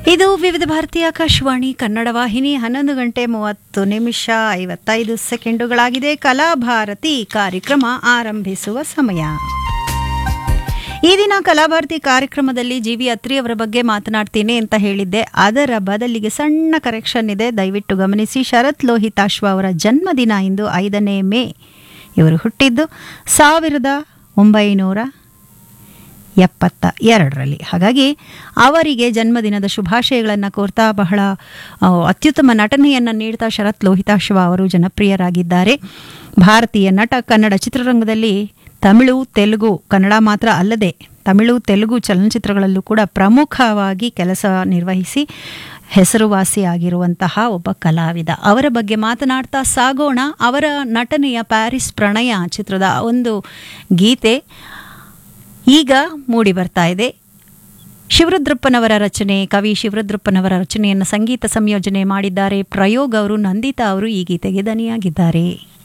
ಇದು ವಿವಿಧ ಭಾರತೀಯ ಆಕಾಶವಾಣಿ ಕನ್ನಡ ವಾಹಿನಿ ಹನ್ನೊಂದು ಗಂಟೆ ಮೂವತ್ತು ನಿಮಿಷ ಐವತ್ತೈದು ಸೆಕೆಂಡುಗಳಾಗಿದೆ ಕಲಾಭಾರತಿ ಕಾರ್ಯಕ್ರಮ ಆರಂಭಿಸುವ ಸಮಯ ಈ ದಿನ ಕಲಾಭಾರತಿ ಕಾರ್ಯಕ್ರಮದಲ್ಲಿ ಜಿ ವಿ ಅತ್ರಿಯವರ ಬಗ್ಗೆ ಮಾತನಾಡ್ತೀನಿ ಅಂತ ಹೇಳಿದ್ದೆ ಅದರ ಬದಲಿಗೆ ಸಣ್ಣ ಕರೆಕ್ಷನ್ ಇದೆ ದಯವಿಟ್ಟು ಗಮನಿಸಿ ಶರತ್ ಲೋಹಿತಾಶ್ವ ಅವರ ಜನ್ಮದಿನ ಇಂದು ಐದನೇ ಮೇ ಇವರು ಹುಟ್ಟಿದ್ದು ಸಾವಿರದ ಒಂಬೈನೂರ ಎಪ್ಪತ್ತ ಎರಡರಲ್ಲಿ ಹಾಗಾಗಿ ಅವರಿಗೆ ಜನ್ಮದಿನದ ಶುಭಾಶಯಗಳನ್ನು ಕೋರ್ತಾ ಬಹಳ ಆ, ಅತ್ಯುತ್ತಮ ನಟನೆಯನ್ನು ನೀಡ್ತಾ ಶರತ್ ಲೋಹಿತಾಶ್ವ ಅವರು ಜನಪ್ರಿಯರಾಗಿದ್ದಾರೆ ಭಾರತೀಯ ನಟ ಕನ್ನಡ ಚಿತ್ರರಂಗದಲ್ಲಿ ತಮಿಳು ತೆಲುಗು ಕನ್ನಡ ಮಾತ್ರ ಅಲ್ಲದೆ ತಮಿಳು ತೆಲುಗು ಚಲನಚಿತ್ರಗಳಲ್ಲೂ ಕೂಡ ಪ್ರಮುಖವಾಗಿ ಕೆಲಸ ನಿರ್ವಹಿಸಿ ಹೆಸರುವಾಸಿಯಾಗಿರುವಂತಹ ಒಬ್ಬ ಕಲಾವಿದ ಅವರ ಬಗ್ಗೆ ಮಾತನಾಡ್ತಾ ಸಾಗೋಣ ಅವರ ನಟನೆಯ ಪ್ಯಾರಿಸ್ ಪ್ರಣಯ ಚಿತ್ರದ ಒಂದು ಗೀತೆ ಈಗ ಮೂಡಿ ಬರ್ತಾ ಇದೆ ಶಿವರುದ್ರಪ್ಪನವರ ರಚನೆ ಕವಿ ಶಿವರುದ್ರಪ್ಪನವರ ರಚನೆಯನ್ನು ಸಂಗೀತ ಸಂಯೋಜನೆ ಮಾಡಿದ್ದಾರೆ ಪ್ರಯೋಗ್ ಅವರು ನಂದಿತಾ ಅವರು ಈ ಗೀತೆಗೆ ದನಿಯಾಗಿದ್ದಾರೆ